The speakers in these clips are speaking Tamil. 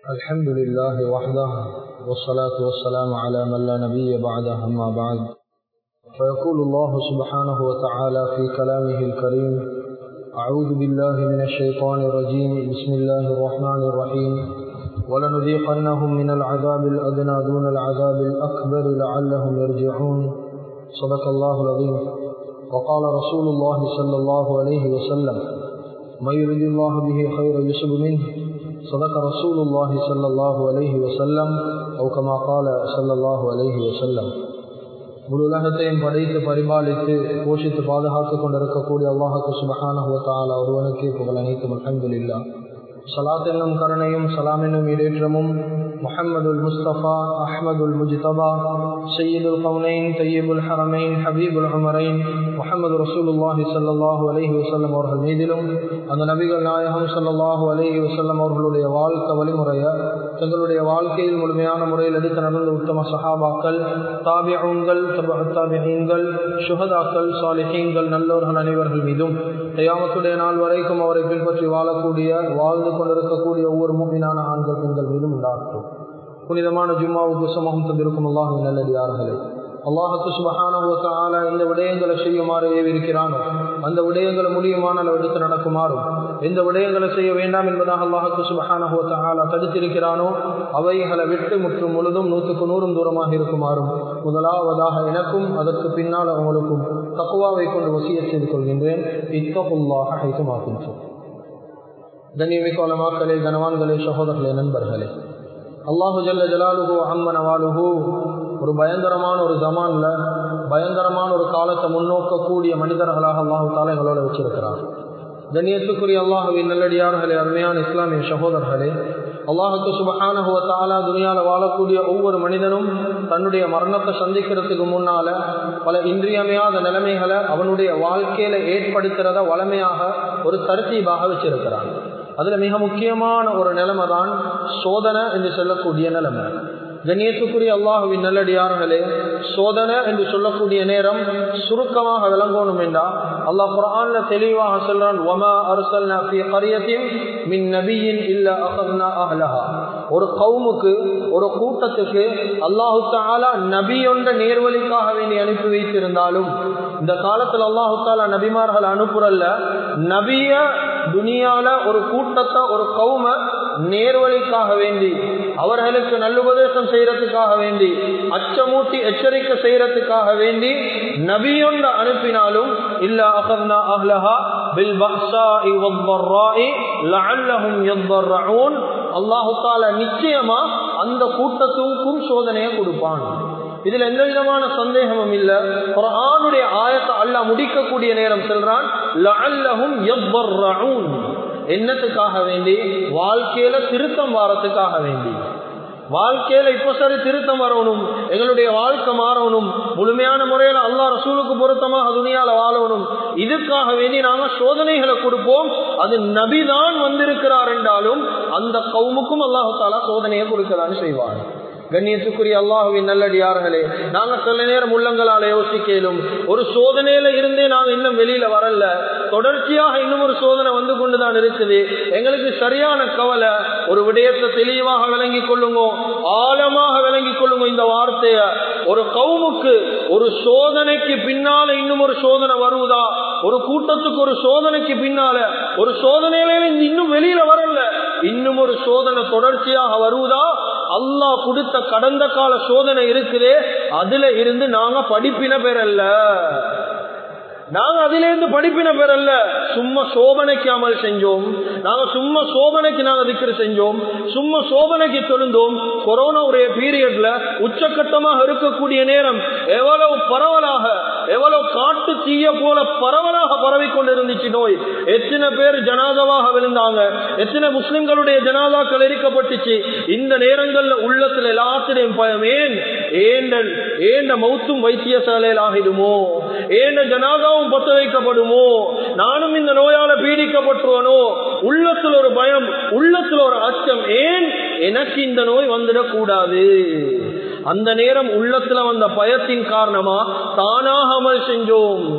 الحمد لله وحده والصلاة والسلام على من لا نبي بعده أما بعد فيقول الله سبحانه وتعالى في كلامه الكريم أعوذ بالله من الشيطان الرجيم بسم الله الرحمن الرحيم ولنذيقنهم من العذاب الأدنى دون العذاب الأكبر لعلهم يرجعون صدق الله العظيم وقال رسول الله صلى الله عليه وسلم من يريد الله به خيرا يصب منه صدق رسول الله صلى الله عليه وسلم أو كما قال صلى الله عليه وسلم முழு உலகத்தையும் படைத்து பரிபாலித்து போஷித்து பாதுகாத்துக் கொண்டிருக்கக்கூடிய அல்லாஹுக்கு சுபஹானஹுவத்தால் ஒருவனுக்கே புகழ் அனைத்தும் அல்ஹம்துலில்லா சலாத் என்னும் கருணையும் சலாம் என்னும் இடேற்றமும் முஹம்மதுல் முஸ்தபா அஹ்மதுல் முஜ்தபா சையீதுல் கவுனைன் தையீபுல் ஹரமைன் ஹபீபுல் உமரைன் முஹம்மது ரசூலுல்லாஹி சல்லாஹூ அலஹி வசல்லம் அவர்கள் மீதிலும் அந்த நபிகள் நாயகம் சல்லாஹூ அலஹி வசல்லம் அவர்களுடைய வாழ்க்கை வழிமுறையை தங்களுடைய வாழ்க்கையில் முழுமையான முறையில் எடுத்து நடந்த உத்தம சஹாபாக்கள் தாபியங்கள் தாபியங்கள் சுகதாக்கள் சாலிஹீங்கள் நல்லோர்கள் அனைவர்கள் மீதும் தயாமத்துடைய நாள் வரைக்கும் அவரை பின்பற்றி வாழக்கூடிய வாழ்ந்து கொண்டிருக்கக்கூடிய ஒவ்வொரு மூமினான ஆண்கள் பெண்கள் மீதும் உண்டாகும் புனிதமான ஜும்மாவுக்கு சமூகம் தந்திருக்கும் அல்லாஹின் நல்லடியார்களே அல்லாஹுக்கு சுபகான எந்த விடயங்களை செய்யுமாறு ஏவிருக்கிறானோ அந்த விடயங்களை முடியுமான எடுத்து நடக்குமாறும் எந்த விடயங்களை செய்ய வேண்டாம் என்பதாக அல்லாஹுக்கு சுபகான தடுத்திருக்கிறானோ அவைகளை விட்டு முற்றும் முழுதும் நூற்றுக்கு நூறும் தூரமாக இருக்குமாறும் முதலாவதாக எனக்கும் அதற்கு பின்னால் அவங்களுக்கும் தக்குவாவை கொண்டு வசிய செய்து கொள்கின்றேன் இத்தகுல்லாக ஹைத்துமாக்கின்றோம் கண்ணியமிக்கோலமாக்களே கனவான்களே சகோதரர்களே நண்பர்களே அல்லாஹு ஜல்ல ஜலாலுகு அம்மன வாலுகு ஒரு பயங்கரமான ஒரு ஜமான்ல பயங்கரமான ஒரு காலத்தை முன்னோக்கக்கூடிய மனிதர்களாக அல்லாஹு தாலா எங்களோட வச்சிருக்கிறார் கண்ணியத்துக்குரிய அல்லாஹுவின் நல்லடியார்களே அருமையான இஸ்லாமிய சகோதரர்களே அல்லாஹுக்கு சுபகானகுவத்தாலா துணியால வாழக்கூடிய ஒவ்வொரு மனிதனும் தன்னுடைய மரணத்தை சந்திக்கிறதுக்கு முன்னால பல இன்றியமையாத நிலைமைகளை அவனுடைய வாழ்க்கையில ஏற்படுத்துறத வளமையாக ஒரு தர்த்தீபாக வச்சிருக்கிறான் அதுல மிக முக்கியமான ஒரு நிலைமை தான் சோதனை என்று சொல்லக்கூடிய நிலைமை கண்ணியத்துக்குரிய அல்லாஹுவின் நல்லடியார்களே சோதனை என்று சொல்லக்கூடிய நேரம் சுருக்கமாக விளங்கணும் என்றா அல்லாஹ் குரான்ல தெளிவாக சொல்றான் ஒமா அரசல் மின் நபியின் இல்ல அகர்னா அஹ்லஹா ஒரு கவுமுக்கு ஒரு கூட்டத்துக்கு அல்லாஹு தாலா நபியொன்ற நேர்வழிக்காக வேண்டி அனுப்பி வைத்திருந்தாலும் இந்த காலத்தில் அல்லாஹு தாலா நபிமார்கள் அனுப்புறல்ல நபிய துனியால ஒரு கூட்டத்தை ஒரு கவும நேர்வழிக்காக வேண்டி அவர்களுக்கு நல்லுபதேசம் செய்யறதுக்காக வேண்டி அச்சமூட்டி எச்சரிக்கை செய்யறதுக்காக வேண்டி நபியொன்ற அனுப்பினாலும் இல்ல அகர்னா அஹ்லஹா பில் பஹ்சாஇ வவ்வர்ராஇ லஅல்லஹும் யضرعون அல்லாஹு தஆலா நிச்சயமா அந்த கூட்டத்துக்கும் சோதனையை கொடுப்பான் இதுல எந்த விதமான சந்தேகமும் இல்ல குரானுடைய ஆயத்தை அல்லாஹ் முடிக்கக்கூடிய நேரம் சொல்றான் லஅல்லஹும் யضرعون என்னத்துக்காக வேண்டி வாழ்க்கையில திருத்தம் வாரத்துக்காக வேண்டி வாழ்க்கையில இப்ப சரி திருத்தம் வரணும் எங்களுடைய வாழ்க்கை மாறணும் முழுமையான முறையில அல்லா ரசூலுக்கு பொருத்தமாக துணியால வாழணும் இதுக்காக வேண்டி நாங்க சோதனைகளை கொடுப்போம் அது நபிதான் வந்திருக்கிறார் என்றாலும் அந்த கவுமுக்கும் அல்லாஹு தாலா சோதனையை கொடுக்கலான்னு செய்வார் கண்ணியத்துக்குரிய அல்லாஹுவின் நல்லடியார்களே நாங்க சில நேரம் உள்ளங்களால யோசிக்கலும் ஒரு சோதனையில இருந்தே நாங்க இன்னும் வெளியில வரல தொடர்ச்சியாக இன்னும் ஒரு சோதனை வந்து கொண்டுதான் இருக்குது எங்களுக்கு சரியான கவலை ஒரு விடயத்தை தெளிவாக விளங்கி கொள்ளுங்க ஆழமாக விளங்கி கொள்ளுங்க இந்த வார்த்தைய ஒரு கவுமுக்கு ஒரு சோதனைக்கு பின்னால இன்னும் ஒரு சோதனை வருவதா ஒரு கூட்டத்துக்கு ஒரு சோதனைக்கு பின்னால ஒரு சோதனையில இன்னும் வெளியில வரல இன்னும் ஒரு சோதனை தொடர்ச்சியாக வருவதா அல்லாஹ் கொடுத்த கடந்த கால சோதனை இருக்குதே அதுல இருந்து நாங்க படிப்பின பெறல்ல நாங்க அதுல இருந்து படிப்பின பெறல்ல சும்மா சோதனைக்கு அமல் செஞ்சோம் நாங்க சும்மா சோதனைக்கு நாங்க திக்கிற செஞ்சோம் சும்மா சோதனைக்கு தொழுந்தோம் கொரோனா உடைய பீரியட்ல உச்சக்கட்டமாக இருக்கக்கூடிய நேரம் எவ்வளவு பரவலாக எவ்வளவு காட்டு தீய போல பரவலாக பரவி கொண்டிருந்துச்சு நோய் எத்தனை பேர் ஜனாதாவாக விழுந்தாங்க எத்தனை முஸ்லிம்களுடைய ஜனாதாக்கள் எரிக்கப்பட்டுச்சு இந்த நேரங்கள்ல உள்ளத்துல எல்லாத்திலையும் பயம் ஏன் ஏண்டல் ஏண்ட மௌத்தும் வைத்தியசாலையில் ஆகிடுமோ ஏண்ட ஜனாதாவும் பத்த வைக்கப்படுமோ நானும் இந்த நோயால பீடிக்கப்பட்டுவனோ உள்ளத்துல ஒரு பயம் உள்ளத்துல ஒரு அச்சம் ஏன் எனக்கு இந்த நோய் வந்துடக்கூடாது அந்த நேரம் உள்ளத்துல வந்த பயத்தின் காரணமா தானாக அமல் செஞ்சோம்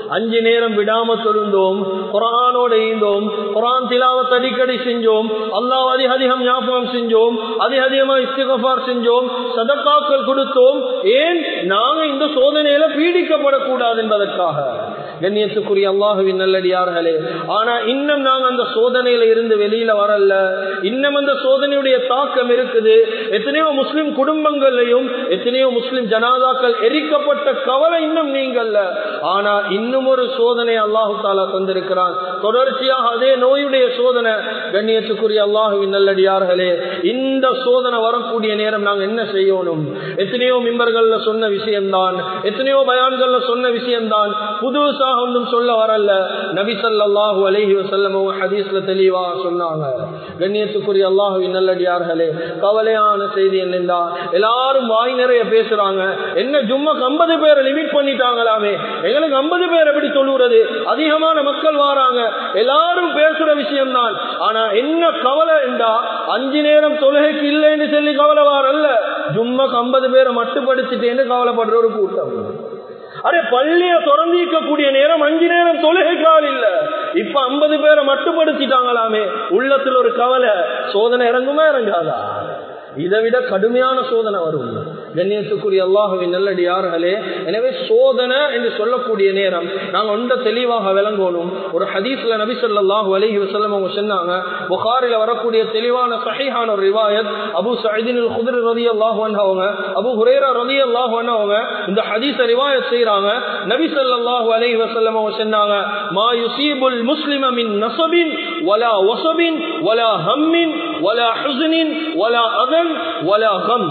அஞ்சு நேரம் விடாம தொழுந்தோம் குரானோட ஈந்தோம் குரான் திலாவத் அடிக்கடி செஞ்சோம் அல்லாஹ் அதிக அதிகம் ஞாபகம் செஞ்சோம் அதிக அதிகமா இஸ்திகஃபார் செஞ்சோம் சதக்காக்கள் கொடுத்தோம் ஏன் நாங்க இந்த சோதனையில பீடிக்கப்படக்கூடாது என்பதற்காக கண்ணியத்துக்குரிய அல்லாஹுவின் நல்லடியார்களே ஆனா இன்னும் நாங்க அந்த சோதனையில இருந்து வெளியில வரல இன்னும் அந்த சோதனையுடைய தாக்கம் இருக்குது எத்தனையோ முஸ்லிம் குடும்பங்கள்லையும் எத்தனையோ முஸ்லிம் ஜனாதாக்கள் எரிக்கப்பட்ட கவலை இன்னும் நீங்கல்ல ஆனா இன்னும் ஒரு சோதனை அல்லாஹு தாலா தந்திருக்கிறான் தொடர்ச்சியாக அதே நோயுடைய சோதனை கண்ணியத்துக்குரிய அல்லாஹுவின் நல்லடியார்களே இந்த சோதனை வரக்கூடிய நேரம் நாங்க என்ன செய்யணும் எத்தனையோ மிம்பர்கள்ல சொன்ன விஷயம்தான் எத்தனையோ பயான்கள்ல சொன்ன விஷயம்தான் புதுசாக ஒன்றும் சொல்ல வரல நபி ஸல்லல்லாஹு அலைஹி வஸல்லம் ஹதீஸ்ல தெளிவா சொன்னாங்க கண்ணியத்துக்குரிய அல்லாஹுவின் நல்லடியார்களே கவலையான செய்தி என்னென்றா எல்லாரும் வாய் நிறைய பேசுறாங்க என்ன ஜும்மாக்கு ஐம்பது பேரை லிமிட் பண்ணிட்டாங்களாமே எங்களுக்கு ஐம்பது பேர் எப்படி சொல்லுறது அதிகமான மக்கள் வாராங்க எல்லாரும் பேசுற விஷயம்தான் ஆனா என்ன கவலை என்றா அஞ்சு நேரம் தொழுகைக்கு இல்லைன்னு சொல்லி கவலை வாரல்ல ஜும்மாக்கு ஐம்பது பேரை மட்டுப்படுத்திட்டேன்னு கவலைப்படுற ஒரு கூட்டம் அரே பள்ளிய திறந்திக்கக்கூடிய நேரம் அஞ்சு நேரம் தொழுகைக்கால் இல்ல இப்ப ஐம்பது பேரை மட்டுப்படுத்திட்டாங்களாமே உள்ளத்துல ஒரு கவலை சோதனை இறங்குமா இறங்காதா இதை விட கடுமையான சோதனை வரும் கண்ணியத்துக்குரிய அல்லாஹுவின் நல்லடியார்களே எனவே சோதனை என்று சொல்லக்கூடிய நேரம் நாங்க ஒன்ற தெளிவாக விளங்கணும் ஒரு ஹதீஸ்ல நபி ஸல்லல்லாஹு அலைஹி வஸல்லம் அவங்க சொன்னாங்க புகாரில வரக்கூடிய தெளிவான சஹீஹான ஒரு ரிவாயத் அபூ சயீதின் அல் குத்ரி ரலியல்லாஹு அன்ஹு அவங்க அபூ ஹுரைரா ரலியல்லாஹு அன்ஹு அவங்க இந்த ஹதீஸ ரிவாயத் செய்றாங்க நபி ஸல்லல்லாஹு அலைஹி வஸல்லம் அவங்க சொன்னாங்க மா யுஸீபுல் முஸ்லிம மின் நஸபின் வலா வஸபின் வலா ஹம்மின் வலா ஹுஸ்னின் வலா அதன் வலா கம்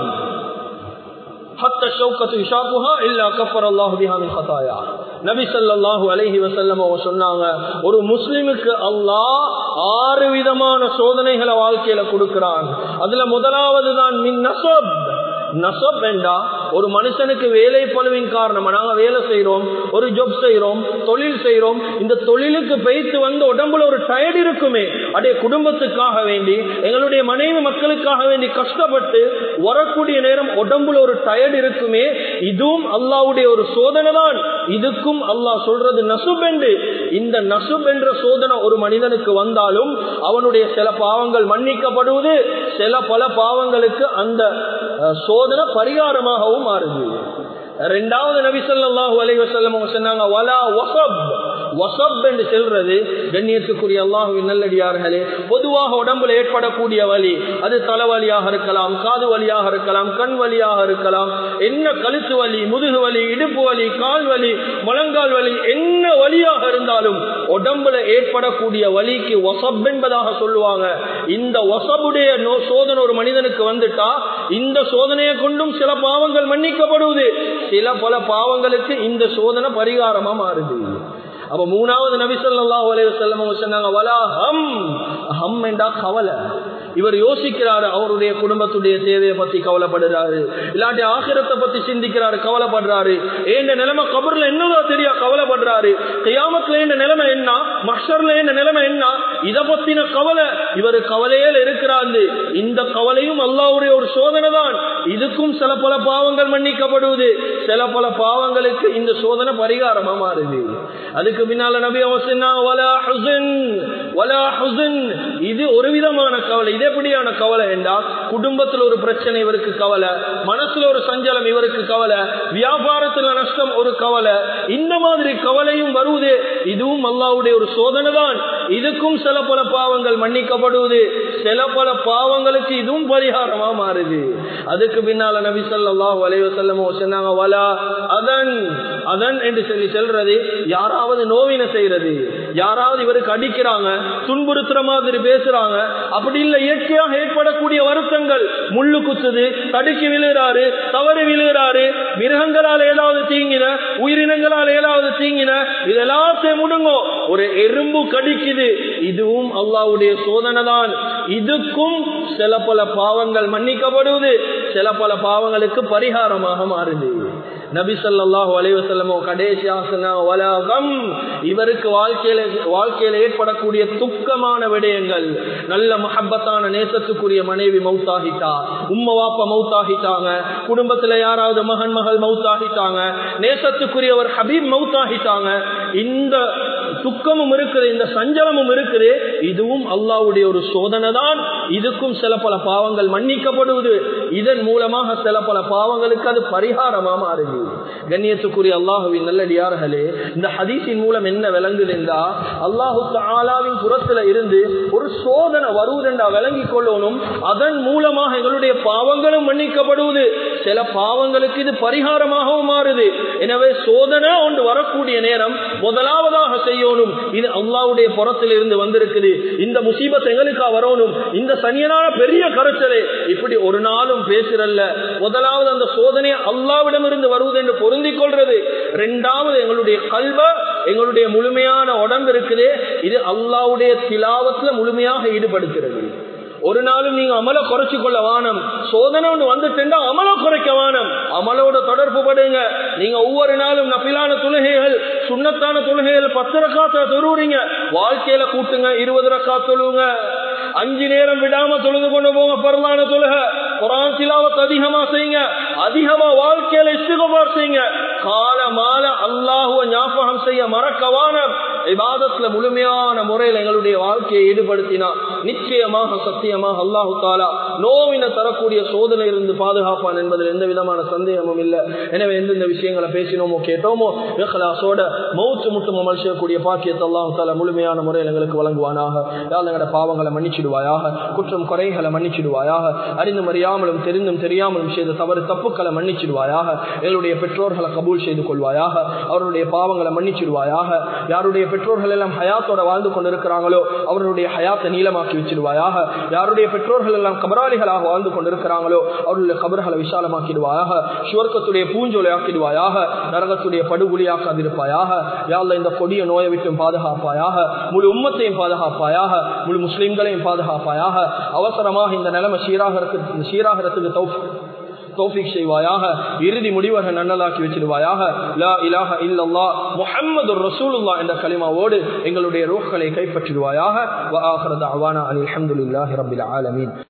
حتى الشوكة يشاقها إلا كفر الله بها من خطايا நபி ஸல்லல்லாஹு அலைஹி வஸல்லம் அவங்க சொன்னாங்க ஒரு முஸ்லிமுக்கு அல்லாஹ் ஆறு விதமான சோதனைகளை வாழ்க்கையில கொடுக்கிறான் அதுல முதலாவது தான் மின் நசப் நசப் வேண்டா ஒரு மனுஷனுக்கு வேலை பழுவின் காரணமா நாங்க வேலை செய்யறோம் ஒரு ஜொப் செய்யறோம் தொழில் செய்யறோம் இந்த தொழிலுக்கு பெய்த்து வந்து உடம்புல ஒரு டயர்ட் இருக்குமே அடைய குடும்பத்துக்காக வேண்டி எங்களுடைய மனைவி மக்களுக்காக வேண்டி கஷ்டப்பட்டு வரக்கூடிய நேரம் உடம்புல ஒரு டயர்ட் இருக்குமே இதுவும் அல்லாவுடைய ஒரு சோதனை தான் இதுக்கும் அல்லாஹ் சொல்றது நசுப் என்று இந்த நசுப் என்ற சோதனை ஒரு மனிதனுக்கு வந்தாலும் அவனுடைய சில பாவங்கள் மன்னிக்கப்படுவது சில பல பாவங்களுக்கு அந்த அஹ், சோதனை பரிகாரமாகவும் மாறுது ரெண்டாவது நபி ஸல்லல்லாஹு அலைஹி வஸல்லம் அவங்க சொன்னாங்க வலா வஸப் வஸப் என்று சொல்றது கண்ணியத்துக்குரிய அல்லாஹ்வின் நல்லடியார்களே பொதுவாக உடம்புல ஏற்படக்கூடிய வலி அது தலைவலியாக இருக்கலாம் காது வலியாக இருக்கலாம் கண் வலியாக இருக்கலாம் என்ன கழுத்து வலி முதுகு வலி இடுப்பு வலி கால் வலி முழங்கால் வலி என்ன வலியாக இருந்தாலும் உடம்புல ஏற்படக்கூடிய வலிக்கு வசப் என்பதாக சொல்லுவாங்க இந்த வசபுடைய நோ சோதனை ஒரு மனிதனுக்கு வந்துட்டா இந்த சோதனையை கொண்டும் சில பாவங்கள் மன்னிக்கப்படுவது சில பல பாவங்களுக்கு இந்த சோதனை பரிகாரமா மாறுது அப்ப மூணாவது நபி ஸல்லல்லாஹு அலைஹி வஸல்லம் அவங்க சொன்னாங்க வலா ஹம் ஹம் என்றா கவலை இவர் யோசிக்கிறாரு அவருடைய குடும்பத்துடைய தேவையை பத்தி கவலைப்படுறாரு இல்லாட்டி ஆகிரத்தை பத்தி சிந்திக்கிறாரு கவலைப்படுறாரு ஏன் நிலைமை கபர்ல என்னதான் தெரியா கவலைப்படுறாரு கியாமத்துல இந்த நிலைமை என்ன மஷர்ல இந்த நிலைமை என்ன இத பத்தின கவலை இவர் கவலையில் இருக்கிறாரு இந்த கவலையும் அல்லாவுடைய ஒரு சோதனை தான் இதுக்கும் சில பல பாவங்கள் மன்னிக்கப்படுவது சில பல பாவங்களுக்கு இந்த சோதனை பரிகாரமா மாறுது அதுக்கு பின்னால நபி அவசியம் வலா ஹுசன் வலா ஹுசன் இது ஒரு விதமான கவலை இது எப்படியான கவலை என்றால் குடும்பத்தில் ஒரு பிரச்சனை இவருக்கு கவலை மனசுல ஒரு சஞ்சலம் இவருக்கு கவலை வியாபாரத்துல நஷ்டம் ஒரு கவலை இந்த மாதிரி கவலையும் வருவது இதுவும் அல்லாவுடைய ஒரு சோதனை தான் இதுக்கும் சில பல பாவங்கள் மன்னிக்கப்படுவது சில பல பாவங்களுக்கு இதுவும் பரிகாரமா மாறுது அதுக்கு பின்னால நபி ஸல்லல்லாஹு அலைஹி வஸல்லம் சொன்னாங்க வலா அதன் அதன் என்று சொல்லி சொல்றது யாராவது நோவினை செய்யறது யாராவது இவருக்கு அடிக்கிறாங்க துன்புறுத்துற மாதிரி பேசுறாங்க அப்படி இல்ல இயற்கையாக ஏற்படக்கூடிய வருத்தங்கள் முள்ளு குத்துது தடுக்கி விழுகிறாரு தவறு விழுகிறாரு மிருகங்களால் ஏதாவது தீங்கின உயிரினங்களால் ஏதாவது தீங்கின இதெல்லாத்தையும் முடுங்கோ ஒரு எறும்பு கடிக்குது இதுவும் அல்லாவுடைய சோதனை தான் இதுக்கும் சில பல பாவங்கள் மன்னிக்கப்படுவது சில பல பாவங்களுக்கு பரிகாரமாக மாறுது நபி ஸல்லல்லாஹு அலைஹி வஸல்லம் கடைசியாக சொன்னாங்க வலகம் இவருக்கு வாழ்க்கையில வாழ்க்கையில ஏற்படக்கூடிய துக்கமான விடயங்கள் நல்ல மஹப்பத்தான நேசத்துக்குரிய மனைவி மௌத்தாகிட்டா உம்ம வாப்பா மௌத்தாகிட்டாங்க குடும்பத்துல யாராவது மகன் மகள் மௌத்தாகிட்டாங்க நேசத்துக்குரியவர் ஹபீப் மௌத்தாகிட்டாங்க இந்த துக்கமும் இருக்குது இந்த சஞ்சலமும் இருக்குது இதுவும் அல்லாவுடைய ஒரு சோதனை தான் இதுக்கும் சில பல பாவங்கள் மன்னிக்கப்படுவது இதன் மூலமாக சில பல பாவங்களுக்கு அது பரிகாரமா மாறுது கண்ணியத்துக்குரிய அல்லாஹுவின் நல்லடியார்களே இந்த ஹதீஸின் மூலம் என்ன விளங்குது என்றா அல்லாஹு ஆலாவின் புறத்துல இருந்து ஒரு சோதனை வருவதென்றா விளங்கி கொள்ளணும் அதன் மூலமாக எங்களுடைய பாவங்களும் மன்னிக்கப்படுவது சில பாவங்களுக்கு இது பரிகாரமாகவும் மாறுது எனவே சோதனை ஒன்று வரக்கூடிய நேரம் முதலாவதாக செய்யணும் இது அல்லாவுடைய புறத்தில் இருந்து வந்திருக்குது இந்த முசீபத் எங்களுக்கா வரணும் இந்த சனியனான பெரிய கரைச்சலே இப்படி ஒரு நாளும் பேசுறல்ல முதலாவது அந்த சோதனையை அல்லாவிடம் இருந்து வருவது என்று பொருந்திக் கொள்றது இரண்டாவது எங்களுடைய கல்வ எங்களுடைய முழுமையான உடம்பு இருக்குது இது அல்லாவுடைய திலாவத்துல முழுமையாக ஈடுபடுத்துகிறது ஒரு நாளும் நீங்க அமல குறைச்சு கொள்ள வானம் சோதனை ஒன்று வந்துட்டா அமல குறைக்க வானம் அமலோட தொடர்பு படுங்க நீங்க ஒவ்வொரு நாளும் நபிலான தொழுகைகள் சுண்ணத்தான தொழுகைகள் பத்து ரக்காத்த தொழுவுறீங்க வாழ்க்கையில கூட்டுங்க இருபது ரக்கா தொழுவுங்க அஞ்சு நேரம் விடாம தொழுது கொண்டு போங்க பரவான தொழுக குரான் சிலாவத் அதிகமா செய்யுங்க அதிகமா வாழ்க்கையில இஸ்திகபார் செய்யுங்க கால மால அல்லாஹுவ ஞாபகம் செய்ய மறக்கவான விவாதத்துல முழுமையான முறையில் எங்களுடைய வாழ்க்கையை ஈடுபடுத்தினா நிச்சயமாக சத்தியமாக அல்லாஹு தாலா நோவின தரக்கூடிய சோதனை இருந்து பாதுகாப்பான் என்பதில் எந்த விதமான சந்தேகமும் இல்லை எனவே எந்தெந்த விஷயங்களை பேசினோமோ கேட்டோமோ இஹ்லாசோட மௌத்து முட்டும் அமல் செய்யக்கூடிய பாக்கியத்தை அல்லாஹு தாலா முழுமையான முறையில் எங்களுக்கு வழங்குவானாக யாழ் எங்களோட பாவங்களை மன்னிச்சிடுவாயாக குற்றம் குறைகளை மன்னிச்சிடுவாயாக அறிந்தும் அறியாமலும் தெரிந்தும் தெரியாமலும் செய்த தவறு தப்புக்களை மன்னிச்சிடுவாயாக எங்களுடைய பெற்றோர்களை கபூல் செய்து கொள்வாயாக அவருடைய பாவங்களை மன்னிச்சிடுவாயாக யாருடைய பெற்றோர்கள் எல்லாம் ஹயாத்தோட வாழ்ந்து கொண்டிருக்கிறாங்களோ அவர்களுடைய ஹயாத்தை நீளமாக்கி வச்சிடுவாயாக யாருடைய பெற்றோர்கள் எல்லாம் கபராளிகளாக வாழ்ந்து கொண்டிருக்கிறாங்களோ அவர்களுடைய கபர்களை விசாலமாக்கிடுவாயாக சுவர்க்கத்துடைய பூஞ்சோலை ஆக்கிடுவாயாக நரகத்துடைய படுகொலியாக்காதிருப்பாயாக யாழ்ல இந்த கொடிய நோயை விட்டும் பாதுகாப்பாயாக முழு உம்மத்தையும் பாதுகாப்பாயாக முழு முஸ்லிம்களையும் பாதுகாப்பாயாக அவசரமாக இந்த நிலைமை சீராகிறதுக்கு சீராகிறதுக்கு தௌஃப் தௌஃபிக் செய்வாயாக இறுதி முடிவர்கள் நன்னலாக்கி வச்சிடுவாயாக லா இலாஹ இல்லல்லா முஹம்மது ரசூலுல்லா என்ற கலிமாவோடு எங்களுடைய ரூஹ்களை கைப்பற்றிடுவாயாக வ ஆஹிர தஅவானா அனில் ஹம்துலில்லாஹி ரப்பில் ஆலமீன்